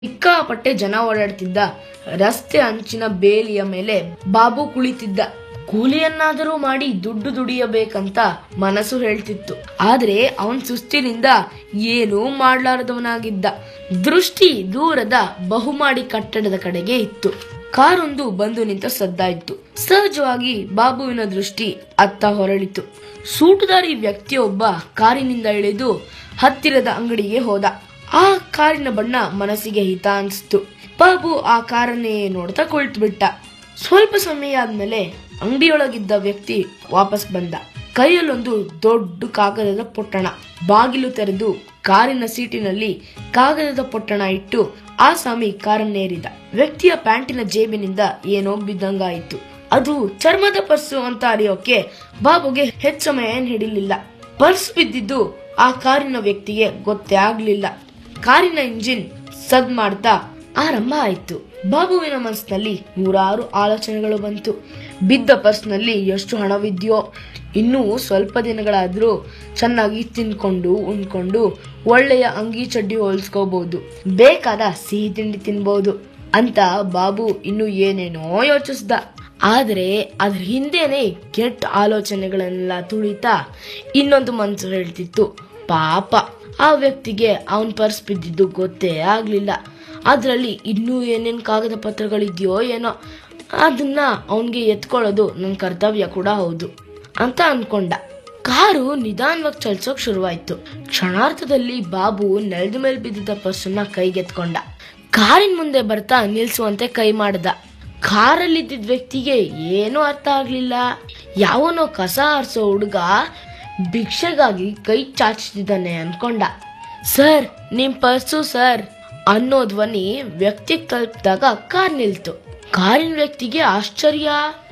ಸಿಕ್ಕಾಪಟ್ಟೆ ಜನ ಓಡಾಡ್ತಿದ್ದ ರಸ್ತೆ ಅಂಚಿನ ಬೇಲಿಯ ಮೇಲೆ ಬಾಬು ಕುಳಿತಿದ್ದ ಕೂಲಿಯನ್ನಾದರೂ ಮಾಡಿ ದುಡ್ಡು ದುಡಿಯಬೇಕಂತ ಮನಸ್ಸು ಹೇಳ್ತಿತ್ತು ಆದ್ರೆ ಅವನ್ ಸುಸ್ತಿನಿಂದ ಏನೂ ಮಾಡ್ಲಾರದವನಾಗಿದ್ದ ದೃಷ್ಟಿ ದೂರದ ಬಹುಮಾಡಿ ಕಟ್ಟಡದ ಕಡೆಗೆ ಇತ್ತು ಕಾರೊಂದು ಬಂದು ನಿಂತ ಸದ್ದಾಯಿತು ಸಹಜವಾಗಿ ಬಾಬುವಿನ ದೃಷ್ಟಿ ಅತ್ತ ಹೊರಳಿತು ಸೂಟುದಾರಿ ವ್ಯಕ್ತಿಯೊಬ್ಬ ಕಾರಿನಿಂದ ಇಳಿದು ಹತ್ತಿರದ ಅಂಗಡಿಗೆ ಹೋದ ಆ ಕಾರಿನ ಬಣ್ಣ ಮನಸ್ಸಿಗೆ ಹಿತ ಅನಿಸ್ತು ಬಾಬು ಆ ಕಾರನ್ನೇ ನೋಡ್ತಾ ಕುಳಿತು ಬಿಟ್ಟ ಸ್ವಲ್ಪ ಸಮಯ ಆದ್ಮೇಲೆ ಅಂಗಡಿಯೊಳಗಿದ್ದ ವ್ಯಕ್ತಿ ವಾಪಸ್ ಬಂದ ಕೈಯಲ್ಲೊಂದು ದೊಡ್ಡ ಕಾಗದದ ಪೊಟ್ಟಣ ಬಾಗಿಲು ತೆರೆದು ಕಾರಿನ ಸೀಟಿನಲ್ಲಿ ಕಾಗದದ ಪೊಟ್ಟಣ ಇಟ್ಟು ಆ ಸ್ವಾಮಿ ಕಾರನ್ನೇರಿದ ವ್ಯಕ್ತಿಯ ಪ್ಯಾಂಟಿನ ಜೇಬಿನಿಂದ ಏನೋ ಬಿದ್ದಂಗಾಯಿತು ಅದು ಚರ್ಮದ ಪರ್ಸು ಅಂತ ಅರಿಯೋಕೆ ಬಾಬುಗೆ ಹೆಚ್ಚು ಸಮಯ ಏನ್ ಹಿಡಿಲಿಲ್ಲ ಪರ್ಸ್ ಬಿದ್ದಿದ್ದು ಆ ಕಾರಿನ ವ್ಯಕ್ತಿಗೆ ಗೊತ್ತೇ ಆಗ್ಲಿಲ್ಲ ಕಾರಿನ ಇಂಜಿನ್ ಸದ್ ಮಾಡ್ತಾ ಆರಂಭ ಆಯ್ತು ಬಾಬುವಿನ ಮನಸ್ಸಿನಲ್ಲಿ ನೂರಾರು ಆಲೋಚನೆಗಳು ಬಂತು ಬಿದ್ದ ಪರ್ಸ್ನಲ್ಲಿ ಎಷ್ಟು ಹಣವಿದ್ಯೋ ಇನ್ನೂ ಸ್ವಲ್ಪ ದಿನಗಳಾದ್ರೂ ಚೆನ್ನಾಗಿ ತಿನ್ಕೊಂಡು ಉಣ್ಕೊಂಡು ಒಳ್ಳೆಯ ಅಂಗಿ ಚಡ್ಡಿ ಹೊಲ್ಸ್ಕೋಬಹುದು ಬೇಕಾದ ಸಿಹಿ ತಿಂಡಿ ತಿನ್ಬಹುದು ಅಂತ ಬಾಬು ಇನ್ನು ಏನೇನೋ ಯೋಚಿಸ್ದ ಆದ್ರೆ ಅದ್ರ ಹಿಂದೆನೆ ಕೆಟ್ಟ ಆಲೋಚನೆಗಳನ್ನೆಲ್ಲ ತುಳಿತಾ ಇನ್ನೊಂದು ಮನ್ಸು ಹೇಳ್ತಿತ್ತು ಪಾಪ ಆ ವ್ಯಕ್ತಿಗೆ ಅವನ್ ಪರ್ಸ್ ಬಿದ್ದಿದ್ದು ಗೊತ್ತೇ ಆಗ್ಲಿಲ್ಲ ಅದ್ರಲ್ಲಿ ಇನ್ನೂ ಏನೇನ್ ಕಾಗದ ಪತ್ರಗಳಿದೆಯೋ ಏನೋ ಅದನ್ನ ಅವನ್ಗೆ ಎತ್ಕೊಳ್ಳೋದು ನನ್ನ ಕರ್ತವ್ಯ ಕೂಡ ಹೌದು ಅಂತ ಅನ್ಕೊಂಡ ಕಾರು ನಿಧಾನವಾಗಿ ಚಲಿಸೋಕ್ ಶುರುವಾಯ್ತು ಕ್ಷಣಾರ್ಥದಲ್ಲಿ ಬಾಬು ನೆಲದ ಮೇಲೆ ಬಿದ್ದಿದ್ದ ಪರ್ಸನ್ನ ಕೈಗೆತ್ಕೊಂಡ ಕಾರಿನ ಮುಂದೆ ಬರ್ತಾ ನಿಲ್ಸುವಂತೆ ಕೈ ಮಾಡ್ದ ಕಾರಲ್ಲಿದ್ದ ವ್ಯಕ್ತಿಗೆ ಏನೂ ಅರ್ಥ ಆಗ್ಲಿಲ್ಲ ಯಾವನೋ ಕಸ ಆರಿಸೋ ಹುಡುಗ ಭಿಕ್ಷೆಗಾಗಿ ಕೈ ಚಾಚಿದ್ದಾನೆ ಅನ್ಕೊಂಡ ಸರ್ ನಿಮ್ ಪರ್ಸು ಸರ್ ಅನ್ನೋ ಧ್ವನಿ ವ್ಯಕ್ತಿಗೆ ತಲುಪಿದಾಗ ಕಾರ್ ನಿಲ್ತು ಕಾರಿನ ವ್ಯಕ್ತಿಗೆ ಆಶ್ಚರ್ಯ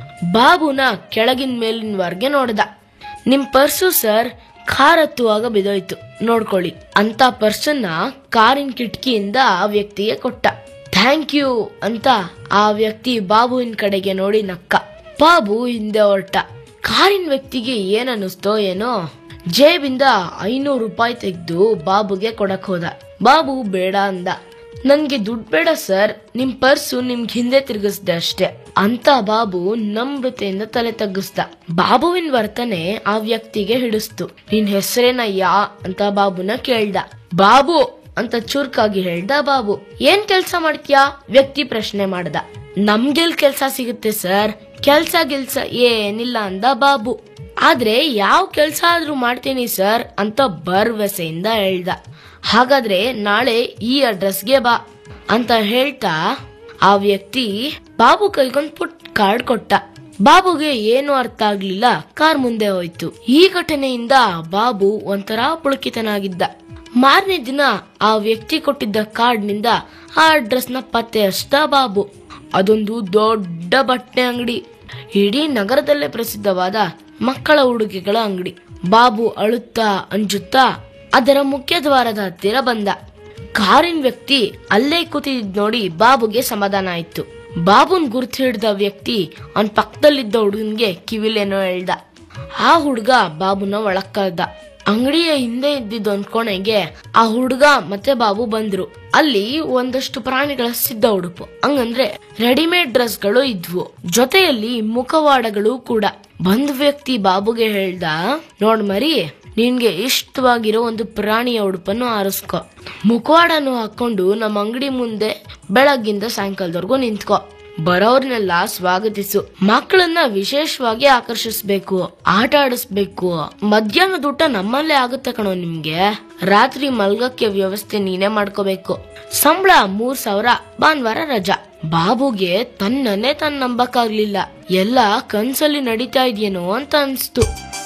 ಬಾಬುನ ಕೆಳಗಿನ ಮೇಲಿನವರೆಗೆ ನೋಡ್ದ ನಿಮ್ ಪರ್ಸು ಸರ್ ಕಾರ್ ಹತ್ತುವಾಗ ಬಿದೋಯ್ತು ನೋಡ್ಕೊಳ್ಳಿ ಅಂತ ಪರ್ಸನ್ನ ಕಾರಿನ ಕಿಟಕಿಯಿಂದ ಆ ವ್ಯಕ್ತಿಗೆ ಕೊಟ್ಟ ಥ್ಯಾಂಕ್ ಯು ಅಂತ ಆ ವ್ಯಕ್ತಿ ಬಾಬುವಿನ ಕಡೆಗೆ ನೋಡಿ ನಕ್ಕ ಬಾಬು ಹಿಂದೆ ಹೊರಟ ಕಾರಿನ ವ್ಯಕ್ತಿಗೆ ಏನ್ ಅನ್ನಿಸ್ತೋ ಏನೋ ಜೇಬಿಂದ ಐನೂರು ರೂಪಾಯಿ ತೆಗೆದು ಬಾಬುಗೆ ಕೊಡಕ್ ಹೋದ ಬಾಬು ಬೇಡ ಅಂದ ನನ್ಗೆ ದುಡ್ಡು ಬೇಡ ಸರ್ ನಿಮ್ ಪರ್ಸು ನಿಮ್ಗೆ ಹಿಂದೆ ತಿರುಗಿಸ್ದೆ ಅಷ್ಟೇ ಅಂತ ಬಾಬು ನಮ್ರತೆಯಿಂದ ತಲೆ ತಗ್ಗಿಸ್ದ ಬಾಬುವಿನ ವರ್ತನೆ ಆ ವ್ಯಕ್ತಿಗೆ ಹಿಡಿಸ್ತು ನಿನ್ ಹೆಸರೇನಯ್ಯ ಅಂತ ಬಾಬುನ ಕೇಳ್ದ ಬಾಬು ಅಂತ ಚುರುಕಾಗಿ ಹೇಳ್ದ ಬಾಬು ಏನ್ ಕೆಲ್ಸ ಮಾಡ್ತೀಯಾ ವ್ಯಕ್ತಿ ಪ್ರಶ್ನೆ ಮಾಡ್ದ ನಮ್ಗೆಲ್ ಕೆಲ್ಸ ಸಿಗುತ್ತೆ ಸರ್ ಕೆಲ್ಸ ಗಿಲ್ಸ ಏನಿಲ್ಲ ಅಂದ ಬಾಬು ಆದ್ರೆ ಯಾವ ಕೆಲ್ಸ ಆದ್ರೂ ಮಾಡ್ತೀನಿ ಸರ್ ಅಂತ ಭರವಸೆಯಿಂದ ಹೇಳ್ದ ಹಾಗಾದ್ರೆ ನಾಳೆ ಈ ಅಡ್ರೆಸ್ಗೆ ಬಾ ಅಂತ ಹೇಳ್ತಾ ಆ ವ್ಯಕ್ತಿ ಬಾಬು ಕೈಗೊಂದ್ ಪುಟ್ ಕಾರ್ಡ್ ಕೊಟ್ಟ ಬಾಬುಗೆ ಏನು ಅರ್ಥ ಆಗ್ಲಿಲ್ಲ ಕಾರ್ ಮುಂದೆ ಹೋಯ್ತು ಈ ಘಟನೆಯಿಂದ ಬಾಬು ಒಂಥರ ಪುಳಕಿತನಾಗಿದ್ದ ಮಾರನೇ ದಿನ ಆ ವ್ಯಕ್ತಿ ಕೊಟ್ಟಿದ್ದ ಕಾರ್ಡ್ನಿಂದ ಆ ಅಡ್ರೆಸ್ ನ ಪತ್ತೆ ಹಚ್ದ ಬಾಬು ಅದೊಂದು ದೊಡ್ಡ ಬಟ್ಟೆ ಅಂಗಡಿ ಇಡೀ ನಗರದಲ್ಲೇ ಪ್ರಸಿದ್ಧವಾದ ಮಕ್ಕಳ ಉಡುಗೆಗಳ ಅಂಗಡಿ ಬಾಬು ಅಳುತ್ತಾ ಅಂಜುತ್ತಾ ಅದರ ಮುಖ್ಯ ದ್ವಾರದ ಹತ್ತಿರ ಬಂದ ಕಾರಿನ ವ್ಯಕ್ತಿ ಅಲ್ಲೇ ಕೂತಿದ್ ನೋಡಿ ಬಾಬುಗೆ ಸಮಾಧಾನ ಆಯ್ತು ಬಾಬುನ್ ಗುರ್ತು ಹಿಡ್ದ ವ್ಯಕ್ತಿ ಅವನ್ ಪಕ್ಕದಲ್ಲಿದ್ದ ಹುಡುಗನ್ಗೆ ಕಿವಿಲೇನೋ ಹೇಳ್ದ ಆ ಹುಡುಗ ಬಾಬುನ ಒಳಕ್ ಕಳ್ದ ಅಂಗಡಿಯ ಹಿಂದೆ ಇದ್ದಿದ್ದ ಒಂದ್ ಕೋಣೆಗೆ ಆ ಹುಡುಗ ಮತ್ತೆ ಬಾಬು ಬಂದ್ರು ಅಲ್ಲಿ ಒಂದಷ್ಟು ಪ್ರಾಣಿಗಳ ಸಿದ್ಧ ಉಡುಪು ಹಂಗಂದ್ರೆ ರೆಡಿಮೇಡ್ ಡ್ರೆಸ್ಗಳು ಇದ್ವು ಜೊತೆಯಲ್ಲಿ ಮುಖವಾಡಗಳು ಕೂಡ ಬಂದ್ ವ್ಯಕ್ತಿ ಬಾಬುಗೆ ಹೇಳ್ದ ನೋಡ್ ಮರಿ ನಿನ್ಗೆ ಇಷ್ಟವಾಗಿರೋ ಒಂದು ಪ್ರಾಣಿಯ ಉಡುಪನ್ನು ಆರಿಸ್ಕೊ ಮುಖವಾಡನು ಹಾಕೊಂಡು ನಮ್ಮ ಅಂಗಡಿ ಮುಂದೆ ಬೆಳಗ್ಗಿಂದ ಸಾಯಂಕಾಲದವರೆಗೂ ನಿಂತ್ಕೊ ಬರೋರ್ನೆಲ್ಲ ಸ್ವಾಗತಿಸು ಮಕ್ಕಳನ್ನ ವಿಶೇಷವಾಗಿ ಆಕರ್ಷಿಸ್ಬೇಕು ಆಟ ಆಡಿಸ್ಬೇಕು ಮಧ್ಯಾಹ್ನದ ಊಟ ನಮ್ಮಲ್ಲೇ ಆಗುತ್ತೆ ಕಣೋ ನಿಮ್ಗೆ ರಾತ್ರಿ ಮಲ್ಗಕ್ಕೆ ವ್ಯವಸ್ಥೆ ನೀನೇ ಮಾಡ್ಕೋಬೇಕು ಸಂಬಳ ಮೂರ್ ಸಾವಿರ ಭಾನುವಾರ ರಜಾ ಬಾಬುಗೆ ತನ್ನನ್ನೇ ತನ್ನ ನಂಬಕ್ಕಾಗ್ಲಿಲ್ಲ ಎಲ್ಲ ಕನ್ಸಲ್ಲಿ ನಡೀತಾ ಇದೆಯೇನೋ ಅಂತ ಅನ್ಸ್ತು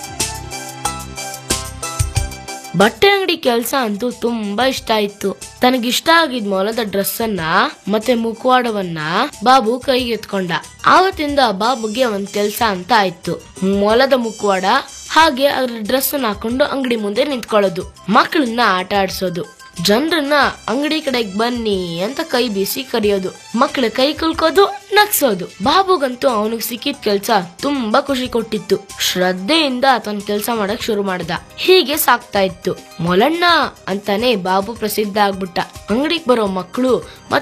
ಬಟ್ಟೆ ಅಂಗಡಿ ಕೆಲ್ಸ ಅಂತೂ ತುಂಬಾ ಇಷ್ಟ ಆಯ್ತು ತನಗಿಷ್ಟ ಆಗಿದ್ ಮೊಲದ ಡ್ರೆಸ್ ಅನ್ನ ಮತ್ತೆ ಮುಖವಾಡವನ್ನ ಬಾಬು ಕೈಗೆ ಎತ್ಕೊಂಡ ಆವತ್ತಿಂದ ಬಾಬುಗೆ ಒಂದ್ ಕೆಲ್ಸ ಅಂತ ಆಯ್ತು ಮೊಲದ ಮುಖವಾಡ ಹಾಗೆ ಅದ್ರ ಡ್ರೆಸ್ ಅನ್ನ ಹಾಕೊಂಡು ಅಂಗಡಿ ಮುಂದೆ ನಿಂತ್ಕೊಳ್ಳೋದು ಮಕ್ಕಳನ್ನ ಆಟ ಆಡ್ಸೋದು ಜನರನ್ನ ಅಂಗಡಿ ಕಡೆಗೆ ಬನ್ನಿ ಅಂತ ಕೈ ಬೀಸಿ ಕರೆಯೋದು ಮಕ್ಕಳ ಕೈ ಕುಲ್ಕೋದು ನಗ್ಸೋದು ಬಾಬುಗಂತೂ ಅವನಿಗೆ ಸಿಕ್ಕಿದ ಕೆಲ್ಸ ತುಂಬಾ ಖುಷಿ ಕೊಟ್ಟಿತ್ತು ಶ್ರದ್ಧೆಯಿಂದ ತನ್ನ ಕೆಲ್ಸ ಮಾಡಕ್ ಶುರು ಮಾಡ್ದ ಹೀಗೆ ಸಾಕ್ತಾ ಇತ್ತು ಮೊಲಣ್ಣ ಅಂತಾನೆ ಬಾಬು ಪ್ರಸಿದ್ಧ ಆಗ್ಬಿಟ್ಟ ಅಂಗಡಿಗೆ ಬರೋ ಮಕ್ಕಳು